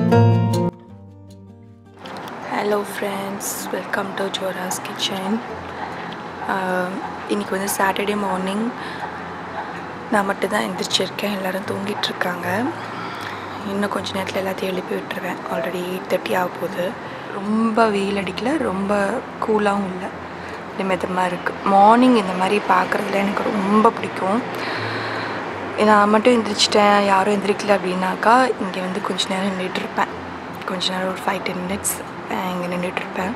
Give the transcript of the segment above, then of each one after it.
Hello friends welcome to ஜோராஸ் kitchen இன்றைக்கி வந்து சாட்டர்டே மார்னிங் நான் மட்டும் தான் எந்திரிச்சிருக்கேன் எல்லோரும் தூங்கிட்டு இருக்காங்க இன்னும் கொஞ்ச நேரத்தில் எல்லாத்தையும் எழுப்பி விட்டுருவேன் ஆல்ரெடி எயிட் தேர்ட்டி ஆக போகுது ரொம்ப வெயில் அடிக்கல ரொம்ப கூலாகவும் இல்லை இது மிதமாக இருக்குது மார்னிங் இந்த மாதிரி பார்க்குறதுல எனக்கு ரொம்ப பிடிக்கும் நான் மட்டும் எந்திரிச்சிட்டேன் யாரும் எந்திரிக்கல அப்படின்னாக்கா இங்கே வந்து கொஞ்ச நேரம் நின்றுட்டு இருப்பேன் கொஞ்ச நேரம் ஒரு ஃபைவ் டென் மினிட்ஸ் இங்கே நின்றுட்டுருப்பேன்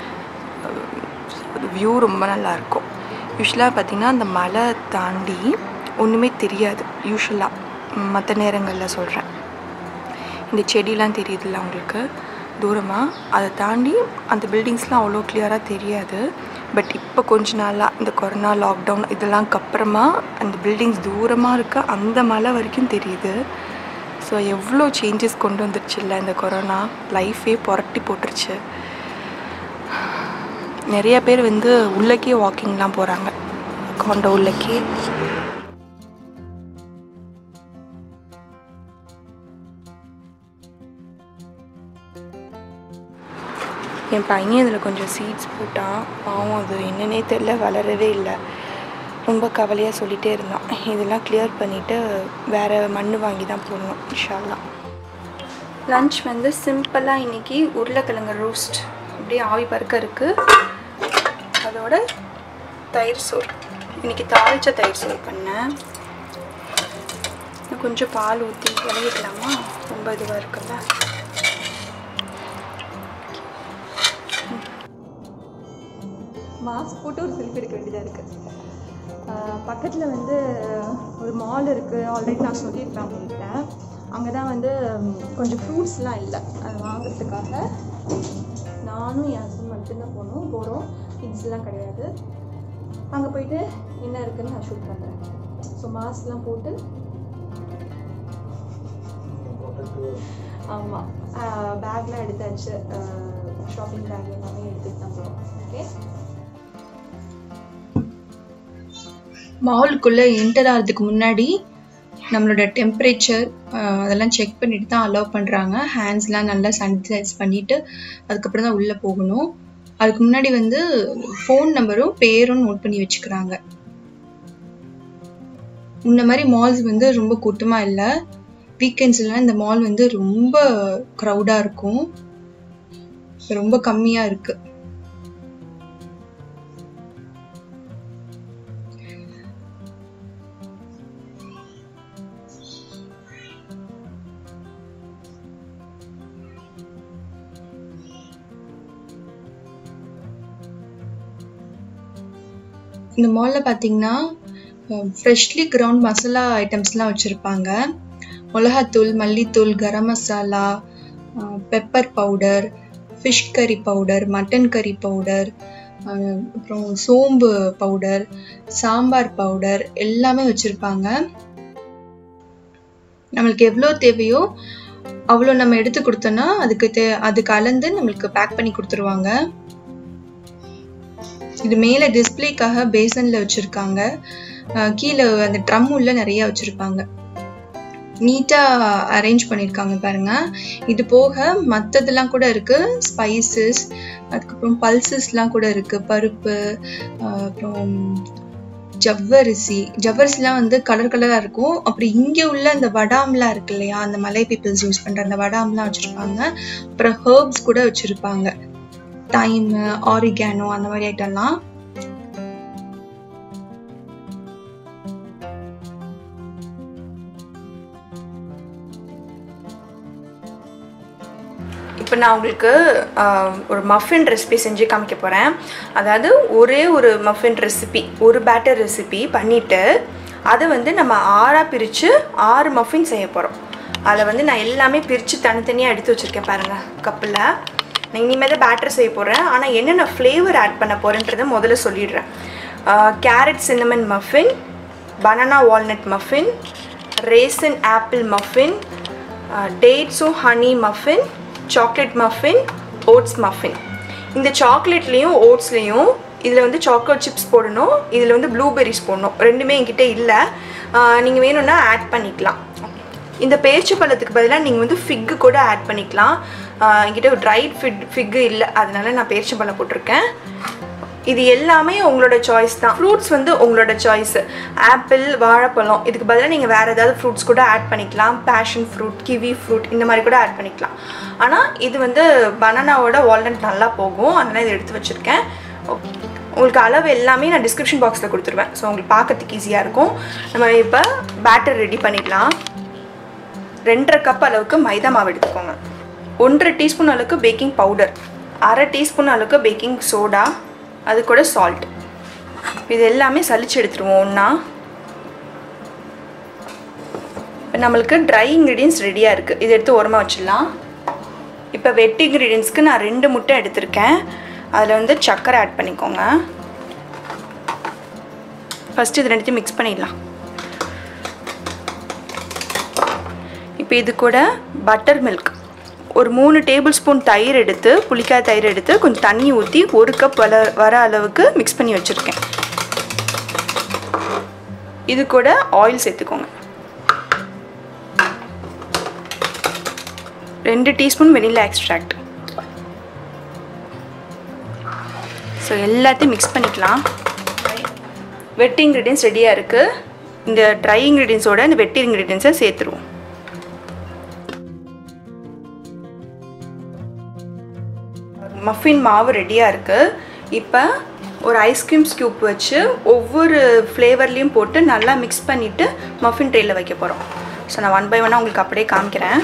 வியூ ரொம்ப நல்லாயிருக்கும் யூஸ்வலாக பார்த்திங்கன்னா அந்த மலை தாண்டி ஒன்றுமே தெரியாது யூஸ்வலாக மற்ற நேரங்களில் சொல்கிறேன் இந்த செடிலாம் தெரியுதுல்ல உங்களுக்கு தூரமாக அதை தாண்டி அந்த பில்டிங்ஸ்லாம் அவ்வளோ கிளியராக தெரியாது பட் இப்போ கொஞ்ச நாளாக இந்த கொரோனா லாக்டவுன் இதெல்லாம்க்கு அப்புறமா அந்த பில்டிங்ஸ் தூரமாக இருக்க அந்த மலை வரைக்கும் தெரியுது ஸோ எவ்வளோ சேஞ்சஸ் கொண்டு வந்துருச்சுல்ல இந்த கொரோனா லைஃபே புரட்டி போட்டுருச்சு நிறைய பேர் வந்து உள்ளக்கே வாக்கிங்லாம் போகிறாங்க கொண்ட உள்ளக்கே என் பையன் இதில் கொஞ்சம் சீட்ஸ் போட்டான் பாவம் அது என்னன்னே தெரில வளரவே இல்லை ரொம்ப கவலையாக சொல்லிகிட்டே இருந்தான் இதெல்லாம் கிளியர் பண்ணிவிட்டு வேறு மண் வாங்கி தான் போடணும் இன்ஷால்லாம் லன்ச் வந்து சிம்பிளாக இன்றைக்கி உருளைக்கிழங்கு ரோஸ்ட் அப்படியே ஆவி பறக்க இருக்குது அதோட தயிர் சோறு இன்றைக்கி தாளித்த தயிர் சோறு பண்ணேன் இன்னும் கொஞ்சம் பால் ஊற்றி விளையிக்கலாமா ரொம்ப இதுவாக இருக்குல்ல மாஸ்க் போட்டு ஒரு செல்ஃபி எடுக்க வேண்டியதாக இருக்குது பக்கத்தில் வந்து ஒரு மால் இருக்குது ஆல்ரெடி நான் சொல்லியிருப்பேன் உங்கள்கிட்ட அங்கே தான் வந்து ம், கொஞ்சம் ஃப்ரூட்ஸ்லாம் இல்லை அது வாங்குறதுக்காக நானும் என் ஹஸ்பண்ட் மட்டும்தான் போகணும் போகிறோம் கிட்ஸ்லாம் கிடையாது அங்கே போயிட்டு என்ன இருக்குன்னு நான் ஷூட் பண்ணுறேன் ஸோ மாஸ்க்லாம் போட்டு ஆமாம் பேக்லாம் எடுத்தாச்சு ஷாப்பிங் பேக் எல்லாமே எடுத்துட்டு தான் போகிறோம் ஓகே மாலுக்குள்ளே என்டர் ஆகிறதுக்கு முன்னாடி நம்மளோட டெம்பரேச்சர் அதெல்லாம் செக் பண்ணிட்டு தான் அலோவ் பண்ணுறாங்க ஹேண்ட்ஸ்லாம் நல்லா சானிடைஸ் பண்ணிவிட்டு அதுக்கப்புறம் தான் உள்ளே போகணும் அதுக்கு முன்னாடி வந்து ஃபோன் நம்பரும் பேரும் நோட் பண்ணி வச்சுக்கிறாங்க முன்ன மாதிரி மால்ஸ் வந்து ரொம்ப கூட்டமாக இல்லை வீக்கெண்ட்ஸ்லாம் இந்த மால் வந்து ரொம்ப க்ரௌடாக இருக்கும் ரொம்ப கம்மியாக இருக்குது இந்த மாலில் பார்த்தீங்கன்னா ஃப்ரெஷ்லி கிரவுண்ட் மசாலா ஐட்டம்ஸ்லாம் வச்சுருப்பாங்க மிளகாத்தூள் மல்லித்தூள் garam masala pepper powder fish கறி பவுடர் மட்டன் கறி பவுடர் அப்புறம் சோம்பு பவுடர் சாம்பார் பவுடர் எல்லாமே வச்சுருப்பாங்க நம்மளுக்கு எவ்வளோ தேவையோ அவ்வளோ நம்ம எடுத்து கொடுத்தோன்னா அதுக்கு தே அதுக்கு அளந்து நம்மளுக்கு பேக் பண்ணி கொடுத்துருவாங்க இது மேலே டிஸ்பிளேக்காக பேசனில் வச்சுருக்காங்க கீழே அந்த ட்ரம் உள்ள நிறைய வச்சுருப்பாங்க நீட்டாக அரேஞ்ச் பண்ணியிருக்காங்க பாருங்க இது போக மற்றதெல்லாம் கூட இருக்குது ஸ்பைசஸ் அதுக்கப்புறம் பல்சஸ்லாம் கூட இருக்குது பருப்பு அஹ் அப்புறம் ஜவ்வரிசி ஜவ்வரிசிலாம் வந்து கலர் கலராக இருக்கும் அப்படி இங்கே உள்ள அந்த வடாம்லாம் இருக்கு இல்லையா அந்த மலை பீப்புள்ஸ் யூஸ் பண்ணுற அந்த வடாம்லாம் வச்சுருப்பாங்க அப்புறம் ஹர்ப்ஸ் கூட வச்சுருப்பாங்க டைம் ஆரிகானோ அந்த மாதிரி ஐட்டம்லாம் இப்போ நான் உங்களுக்கு ஆஹ், ஒரு மஃபின் ரெசிபி செஞ்சு காமிக்க போகிறேன் அதாவது ஒரே ஒரு மஃபின் ரெசிபி ஒரு பேட்டர் ரெசிபி பண்ணிவிட்டு அதை வந்து நம்ம ஆறாக பிரித்து ஆறு மஃபின் செய்ய போகிறோம் அதில் வந்து நான் எல்லாமே பிரித்து தனித்தனியாக எடுத்து வச்சுருக்கேன் பாருங்கள் கப்பில் நான் இனிமேல் தான் பேட்டர் செய்ய போகிறேன் ஆனால் என்னென்ன ஃப்ளேவர் ஆட் பண்ண போகிறேன்றதை முதல்ல சொல்லிடுறேன் carrot cinnamon muffin banana walnut muffin raisin apple muffin டேட்ஸும் honey muffin chocolate muffin oats muffin இந்த சாக்லேட்லேயும் ஓட்ஸ்லேயும் இதில் வந்து சாக்லேட் சிப்ஸ் போடணும் இதில் வந்து ப்ளூபெர்ரிஸ் போடணும் ரெண்டுமே என்கிட்ட இல்லை நீங்கள் வேணும்னா ஆட் பண்ணிக்கலாம் இந்த பேரிச்சை பழத்துக்கு பதிலாக நீங்கள் வந்து ஃபிக்கு கூட ஆட் பண்ணிக்கலாம் ஆஹ் என்கிட்ட ட்ரைட் ஃபிட் ஃபிக்கு இல்லை அதனால நான் பேரிச்சை பழம் போட்டிருக்கேன் இது எல்லாமே உங்களோட சாய்ஸ் தான் ஃப்ரூட்ஸ் வந்து உங்களோட சாய்ஸ் ஆப்பிள் வாழைப்பழம் இதுக்கு பதிலாக நீங்கள் வேறு ஏதாவது ஃப்ரூட்ஸ் கூட ஆட் பண்ணிக்கலாம் பேஷன் ஃப்ரூட் கிவி ஃப்ரூட் இந்த மாதிரி கூட ஆட் பண்ணிக்கலாம் ஆனால் இது வந்து பனானாவோட வால்நட் நல்லா போகும் அதனால் இதை எடுத்து வச்சுருக்கேன் ஓகே உங்களுக்கு அளவு எல்லாமே நான் டிஸ்கிரிப்ஷன் பாக்ஸில் கொடுத்துருவேன் ஸோ உங்களுக்கு பார்க்கறதுக்கு ஈஸியாக இருக்கும் நம்ம இப்போ பேட்டர் ரெடி பண்ணிடலாம் ரெண்டரை கப் அளவுக்கு மைதா மாவு எடுத்துக்கோங்க ஒன்றரை டீஸ்பூன் அளவுக்கு பேக்கிங் பவுடர் அரை டீஸ்பூன் அளவுக்கு பேக்கிங் சோடா அது கூட சால்ட் இது எல்லாமே சலிச்சு எடுத்துருவோம் ஒன்றா இப்போ நம்மளுக்கு ட்ரை இன்க்ரீடியன்ஸ் ரெடியாக இருக்குது இது எடுத்து ஓரமாக வச்சிடலாம் இப்போ வெட் இன்க்ரீடியன்ஸ்க்கு நான் ரெண்டு முட்டை எடுத்திருக்கேன் அதில் வந்து சர்க்கரை ஆட் பண்ணிக்கோங்க ஃபஸ்ட்டு இது ரெண்டுத்தையும் மிக்ஸ் பண்ணிடலாம் இப்போ இது கூட பட்டர் மில்க் ஒரு மூணு டேபிள் ஸ்பூன் தயிர் எடுத்து புளிக்காய் தயிர் எடுத்து கொஞ்சம் தண்ணி ஊற்றி ஒரு கப் வர வர அளவுக்கு மிக்ஸ் பண்ணி வச்சுருக்கேன் இது கூட ஆயில் சேர்த்துக்கோங்க ரெண்டு டீஸ்பூன் வெனிலா எக்ஸ்ட்ராக்ட் ஸோ எல்லாத்தையும் மிக்ஸ் பண்ணிக்கலாம் வெட் இன்க்ரீடியன்ஸ் ரெடியாக இருக்குது இந்த ட்ரை இன்க்ரீடியன்ஸோட இந்த வெட்டி இன்க்ரீடியன்ஸை சேர்த்துருவோம் மஃபின் மாவு ரெடியாக இருக்குது இப்போ ஒரு ஐஸ்கிரீம் ஸ்கியூப் வச்சு ஒவ்வொரு ஃப்ளேவர்லேயும் போட்டு நல்லா மிக்ஸ் பண்ணிவிட்டு மஃபின் ட்ரேயில் வைக்க போகிறோம் ஸோ நான் ஒன் பை ஒன்னாக உங்களுக்கு அப்படியே காமிக்கிறேன்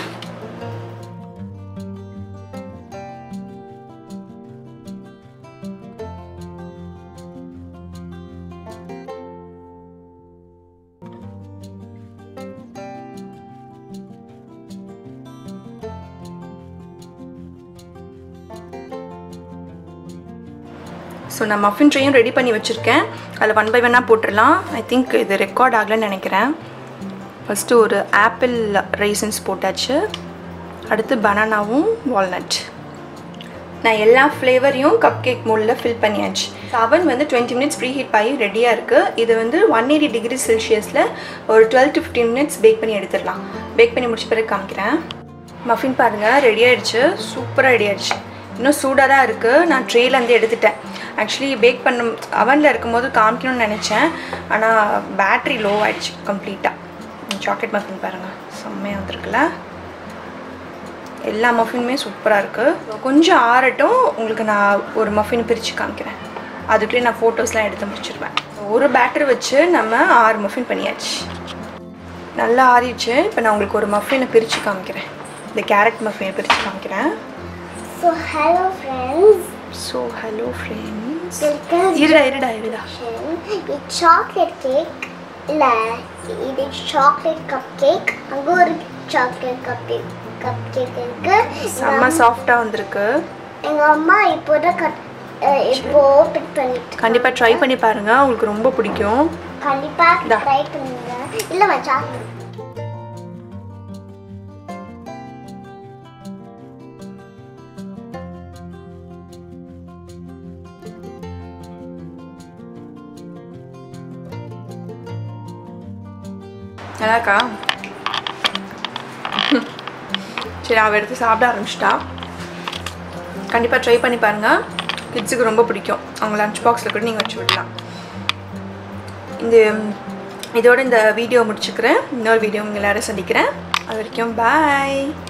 ஸோ நான் மஃபின் ட்ரேயும் ரெடி பண்ணி வச்சுருக்கேன் அதில் ஒன் பை ஒன்னாக போட்டுடலாம் ஐ திங்க் இது ரெக்கார்ட் ஆகலைன்னு நினைக்கிறேன் ஃபஸ்ட்டு ஒரு ஆப்பிள் ரைசன்ஸ் போட்டாச்சு அடுத்து பனானாவும் வால்நட் நான் எல்லா ஃப்ளேவரையும் கப் கேக் மோல்டில் ஃபில் பண்ணியாச்சு அவன் வந்து டுவெண்ட்டி மினிட்ஸ் ப்ரீ ஹீட் ஆகி ரெடியாக இருக்குது இது வந்து ஒன் எயிட்டி டிகிரி செல்சியஸில் ஒரு twelve to fifteen minutes bake பண்ணி எடுத்துடலாம் பேக் பண்ணி முடிச்ச பிறகு காமிக்கிறேன் மஃபின் பாருங்கள் ரெடி ஆயிடுச்சு சூப்பராக ரெடி ஆயிடுச்சு இன்னும் சூடாக தான் இருக்குது நான் ட்ரேலேருந்து எடுத்துட்டேன் ஆக்சுவலி பேக் பண்ண அவனில் இருக்கும்போது காமிக்கணும்னு நினச்சேன் ஆனால் பேட்ரி லோ ஆயிடுச்சு கம்ப்ளீட்டாக சாக்லேட் மஃபின் பாருங்கள் செம்மையாக வந்திருக்குல்ல எல்லா மஃபினுமே சூப்பராக இருக்குது கொஞ்சம் ஆறட்டும் உங்களுக்கு நான் ஒரு மஃபின் பிரித்து காமிக்கிறேன் அதுக்குள்ளே நான் ஃபோட்டோஸ்லாம் எடுத்து முடிச்சிருவேன் ஒரு பேட்டர் வச்சு நம்ம ஆறு மஃபின் பண்ணியாச்சு நல்லா ஆறிடுச்சு இப்போ நான் உங்களுக்கு ஒரு மஃபினை பிரித்து காமிக்கிறேன் இந்த கேரட் மஃபினை பிரித்து காமிக்கிறேன் So hello friends, so hello friends welcome இருடா இருடா இருடா இது சாக்லேட் கேக் இல்லை இது சாக்லேட் கப் கேக் அங்கே ஒரு chocolate cupcake cupcake இருக்கு செம்ம சாஃப்டாக வந்திருக்கு எங்கள் அம்மா இப்போ தான் கட் அஹ் இப்போ ஓப்பன் பண்ணிட்டு கண்டிப்பாக ட்ரை பண்ணி பாருங்கள் உங்களுக்கு ரொம்ப பிடிக்கும் கண்டிப்பாக இந்தா. ட்ரை பண்ணுங்க இல்லைம்மா சாக்லேட் நல்லாக்கா சரி அவள் எடுத்து சாப்பிட ஆரம்பிச்சிட்டா கண்டிப்பாக ட்ரை பண்ணி பாருங்கள் கிட்ஸுக்கு ரொம்ப பிடிக்கும் அவங்க லஞ்ச் பாக்ஸில் கூட நீங்கள் வச்சு விடலாம் இந்த இதோட இந்த வீடியோ முடிச்சுக்கிறேன் இன்னொரு வீடியோ உங்கள் எல்லாரும் சந்திக்கிறேன் அது வரைக்கும் பாய்